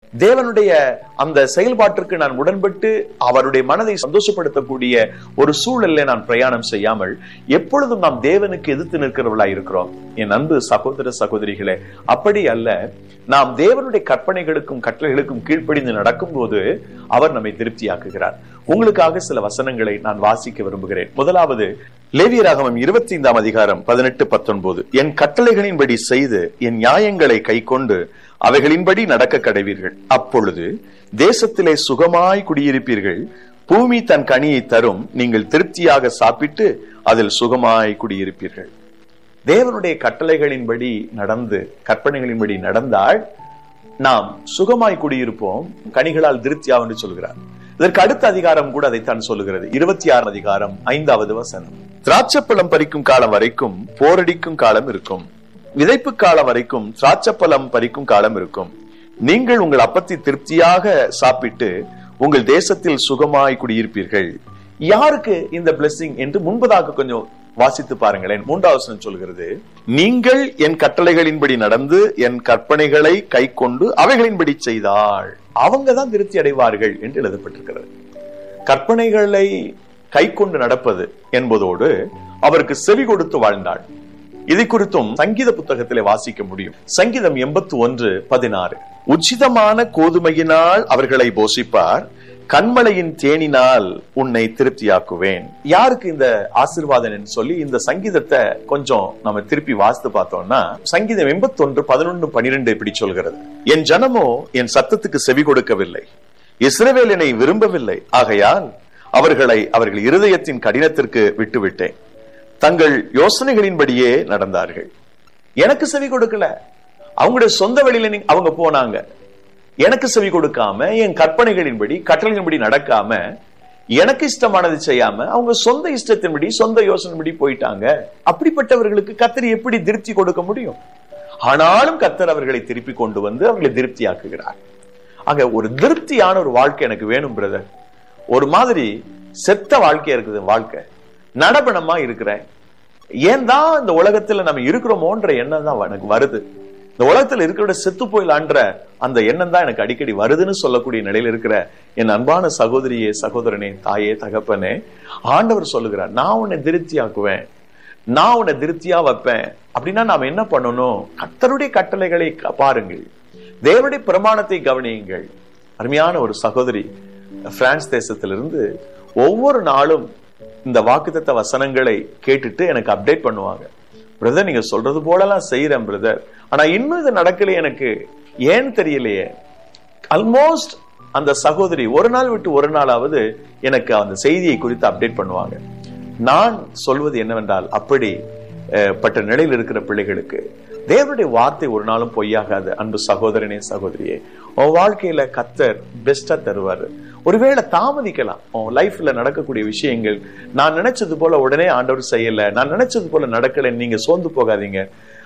தேவனுடைய அந்த செயல்பாட்டிற்கு நான் உடன்பட்டு அவருடைய மனதை சந்தோஷப்படுத்தக்கூடிய ஒரு சூழல்ல நான் பிரயாணம் செய்யாமல் எப்பொழுதும் நாம் தேவனுக்கு எதிர்த்து நிற்கிறவர்களாய் இருக்கிறோம் என் அன்பு சகோதர சகோதரிகளே அப்படி அல்ல நாம் தேவனுடைய கற்பனைகளுக்கும் கட்டளைகளுக்கும் கீழ்ப்படிந்து நடக்கும் போது அவர் நம்மை திருப்தியாக்குகிறார் உங்களுக்காக சில வசனங்களை நான் வாசிக்க விரும்புகிறேன் முதலாவது லேவியராகமம் இருபத்தி ஐந்தாம் அதிகாரம் பதினெட்டு பத்தொன்பது என் கட்டளைகளின்படி செய்து என் நியாயங்களை கைக்கொண்டு அவைகளின்படி நடக்க கடைவீர்கள் அப்பொழுது தேசத்திலே சுகமாய் குடியிருப்பீர்கள் பூமி தன் கனியை தரும் நீங்கள் திருப்தியாக சாப்பிட்டு அதில் சுகமாய் குடியிருப்பீர்கள் தேவனுடைய கட்டளைகளின்படி நடந்து கற்பனைகளின்படி நடந்தால் நாம் சுகமாய் குடியிருப்போம் கனிகளால் திருப்தியாகும் என்று சொல்கிறார் இதற்கு அடுத்த அதிகாரம் கூட அதைத்தான் சொல்லுகிறது இருபத்தி ஆறு அதிகாரம் ஐந்தாவது வசனம் திராட்சப்பழம் பறிக்கும் காலம் வரைக்கும் போரடிக்கும் காலம் இருக்கும் விதைப்பு காலம் வரைக்கும் திராட்சப்பழம் பறிக்கும் காலம் இருக்கும் நீங்கள் உங்கள் அப்பத்தை திருப்தியாக சாப்பிட்டு உங்கள் தேசத்தில் சுகமாய் குடியிருப்பீர்கள் யாருக்கு இந்த பிளெஸிங் என்று முன்பதாக கொஞ்சம் வாசித்து பாருங்களேன் மூன்றாவது சொல்கிறது நீங்கள் என் கட்டளைகளின்படி நடந்து என் கற்பனைகளை கை கொண்டு அவைகளின்படி செய்தால் அவங்க தான் திருப்தி அடைவார்கள் என்று எழுதப்பட்டிருக்கிறது கற்பனைகளை கை கொண்டு நடப்பது என்பதோடு அவருக்கு செவி கொடுத்து வாழ்ந்தாள் இதை குறித்தும் சங்கீத புத்தகத்திலே வாசிக்க முடியும் சங்கீதம் எண்பத்தி ஒன்று பதினாறு உச்சிதமான கோதுமையினால் அவர்களை போஷிப்பார் கண்மலையின் தேனினால் உன்னை திருப்தியாக்குவேன் யாருக்கு இந்த ஆசிர்வாதம் சொல்லி இந்த சங்கீதத்தை கொஞ்சம் நம்ம திருப்பி வாசித்து பார்த்தோம்னா சங்கீதம் எண்பத்தி ஒன்று பதினொன்று பனிரெண்டு இப்படி சொல்கிறது என் ஜனமோ என் சத்தத்துக்கு செவி கொடுக்கவில்லை இஸ்ரவேல் என்னை விரும்பவில்லை ஆகையால் அவர்களை அவர்கள் இருதயத்தின் கடினத்திற்கு விட்டுவிட்டேன் தங்கள் யோசனைகளின்படியே நடந்தார்கள் எனக்கு செவி கொடுக்கல அவங்களுடைய சொந்த வழியில அவங்க போனாங்க எனக்கு செவி கொடுக்காம என் கற்பனைகளின்படி கட்டளைகளின்படி நடக்காம எனக்கு இஷ்டமானது செய்யாம அவங்க சொந்த இஷ்டத்தின்படி சொந்த யோசனைப்படி போயிட்டாங்க அப்படிப்பட்டவர்களுக்கு கத்தர் எப்படி திருப்தி கொடுக்க முடியும் ஆனாலும் கத்தர் அவர்களை திருப்பி கொண்டு வந்து அவர்களை திருப்தி ஆக்குகிறார் ஆக ஒரு திருப்தியான ஒரு வாழ்க்கை எனக்கு வேணும் பிரதர் ஒரு மாதிரி செத்த வாழ்க்கையா இருக்குது வாழ்க்கை நடபணமா இருக்கிறேன் ஏன் தான் இந்த உலகத்துல நம்ம இருக்கிறோமோன்ற எண்ணம் தான் எனக்கு வருது இந்த உலகத்துல இருக்கிற செத்து போயிலான்ற அந்த எண்ணம் தான் எனக்கு அடிக்கடி வருதுன்னு சொல்லக்கூடிய நிலையில இருக்கிற என் அன்பான சகோதரியே சகோதரனே தாயே தகப்பனே ஆண்டவர் சொல்லுகிறார் நான் உன்னை திருப்தி ஆக்குவேன் நான் உன்னை திருப்தியா வைப்பேன் அப்படின்னா நாம என்ன பண்ணணும் கத்தருடைய கட்டளைகளை பாருங்கள் தேவனுடைய பிரமாணத்தை கவனியுங்கள் அருமையான ஒரு சகோதரி பிரான்ஸ் தேசத்திலிருந்து ஒவ்வொரு நாளும் இந்த வாக்குத்தத்த வசனங்களை கேட்டுட்டு எனக்கு அப்டேட் பண்ணுவாங்க பிரதர் நீங்க சொல்றது போலலாம் செய்யறேன் பிரதர் ஆனா இன்னும் இது நடக்கல எனக்கு ஏன் தெரியலையே ஆல்மோஸ்ட் அந்த சகோதரி ஒரு நாள் விட்டு ஒரு நாளாவது எனக்கு அந்த செய்தியை குறித்து அப்டேட் பண்ணுவாங்க நான் சொல்வது என்னவென்றால் அப்படி பட்ட நிலையில் இருக்கிற பிள்ளைகளுக்கு தேவனுடைய வார்த்தை ஒரு நாளும் பொய்யாகாது அன்பு சகோதரனே சகோதரியே உன் வாழ்க்கையில கத்தர் பெஸ்டா தருவாரு ஒருவேளை தாமதிக்கலாம் உன் லைஃப்ல நடக்கக்கூடிய விஷயங்கள் நான் நினைச்சது போல உடனே ஆண்டவர் செய்யல நான் நினைச்சது போல நடக்கல நீங்க சோர்ந்து போகாதீங்க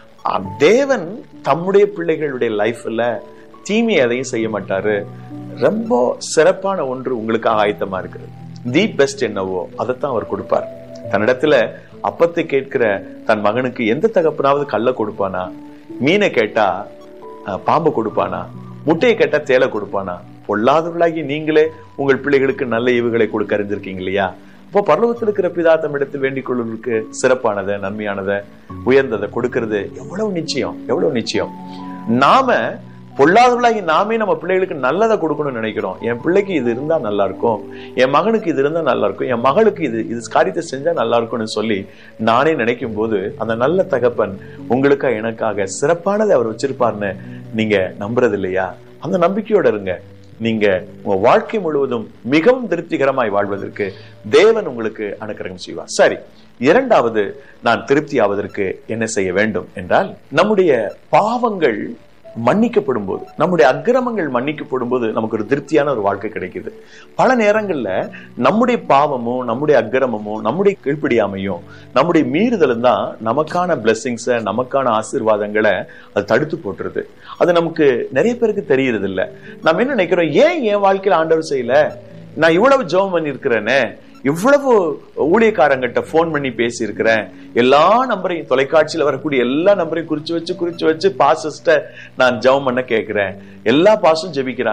தேவன் தம்முடைய பிள்ளைகளுடைய லைஃப்ல தீமை எதையும் செய்ய மாட்டாரு ரொம்ப சிறப்பான ஒன்று உங்களுக்காக ஆயத்தமா இருக்கிறது தி பெஸ்ட் என்னவோ அதைத்தான் அவர் கொடுப்பார் தன்னிடத்துல அப்பத்தை கேட்கிற தன் மகனுக்கு எந்த தகப்பனாவது கல்ல கொடுப்பானா மீனை கேட்டா பாம்பு கொடுப்பானா முட்டையை கேட்டா தேலை கொடுப்பானா பொல்லாதவர்களாகி நீங்களே உங்கள் பிள்ளைகளுக்கு நல்ல ஈவுகளை கொடுக்க அறிஞ்சிருக்கீங்க இல்லையா அப்போ பரலோகத்தில் இருக்கிற பிதா தம்மிடத்தில் வேண்டிக் கொள்வதற்கு சிறப்பானதை நன்மையானதை உயர்ந்ததை கொடுக்கறது எவ்வளவு நிச்சயம் எவ்வளவு நிச்சயம் நாம பொல்லாதவர்களாகி நாமே நம்ம பிள்ளைகளுக்கு நல்லதை கொடுக்கணும்னு நினைக்கிறோம் என் பிள்ளைக்கு இது இருந்தா நல்லா இருக்கும் என் மகனுக்கு இது இருந்தா நல்லா இருக்கும் என் மகளுக்கு இது இது காரியத்தை செஞ்சா நல்லா இருக்கும்னு சொல்லி நானே நினைக்கும் போது அந்த நல்ல தகப்பன் உங்களுக்கா எனக்காக சிறப்பானதை அவர் வச்சிருப்பார்னு நீங்க நம்புறது இல்லையா அந்த நம்பிக்கையோட இருங்க நீங்க உங்க வாழ்க்கை முழுவதும் மிகவும் திருப்திகரமாய் வாழ்வதற்கு தேவன் உங்களுக்கு அனுக்கிரகம் செய்வார் சரி இரண்டாவது நான் திருப்தி ஆவதற்கு என்ன செய்ய வேண்டும் என்றால் நம்முடைய பாவங்கள் மன்னிக்கப்படும் போது நம்முடைய அக்கிரமங்கள் மன்னிக்கப்படும் போது நமக்கு ஒரு திருப்தியான ஒரு வாழ்க்கை கிடைக்குது பல நேரங்கள்ல நம்முடைய பாவமும் நம்முடைய அக்கிரமமும் நம்முடைய கீழ்ப்படியாமையும் நம்முடைய மீறுதலும் தான் நமக்கான பிளெஸிங்ஸ நமக்கான ஆசீர்வாதங்களை அது தடுத்து போட்டுருது அது நமக்கு நிறைய பேருக்கு தெரியறது இல்ல நம்ம என்ன நினைக்கிறோம் ஏன் என் வாழ்க்கையில ஆண்டவர் செய்யல நான் இவ்வளவு ஜெபம் பண்ணி இருக்கிறேனே இவ்வளவு ஊழியக்காரங்கிட்ட போன் பண்ணி பேசி இருக்கிறேன் எல்லா நம்பரையும் தொலைக்காட்சியில வரக்கூடிய எல்லா நம்பரையும் குறிச்சு வச்சு குறிச்சு வச்சு பாசஸ்ட நான் ஜெபம் பண்ண கேட்கிறேன் எல்லா பாசும் ஜெபிக்கிறாங்க